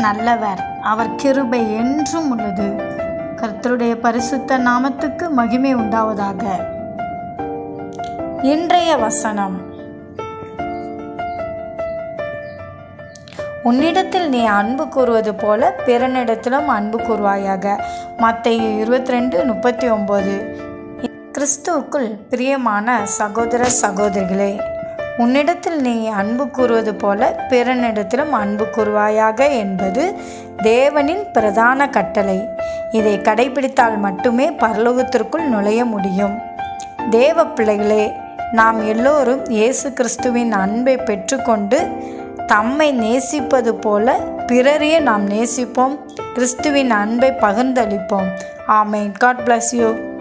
நல்லவர் அவர் கிருபை என்றும் உள்ளது கர்த்தருடைய பரிசுத்த நாமத்துக்கு மகிமை உண்டாவதாக இன்றைய வசனம் உன்னிடத்தில் நீ அன்பு கூறுவது போல பிறனிடத்திலும் அன்பு கூறுவாயாக மத்திய இருபத்தி ரெண்டு முப்பத்தி ஒம்பது கிறிஸ்துவுக்குள் பிரியமான சகோதர சகோதரிகளே உன்னிடத்தில் நீ அன்பு கூறுவது போல பிறனிடத்திலும் அன்பு கூறுவாயாக என்பது தேவனின் பிரதான கட்டளை இதை கடைபிடித்தால் மட்டுமே பரலோகத்திற்குள் நுழைய முடியும் தேவ பிள்ளைகளே நாம் எல்லோரும் இயேசு கிறிஸ்துவின் அன்பை பெற்றுக்கொண்டு தம்மை நேசிப்பது போல பிறரையே நாம் நேசிப்போம் கிறிஸ்துவின் அன்பை பகிர்ந்தளிப்போம் ஆமேன் காட் bless யூ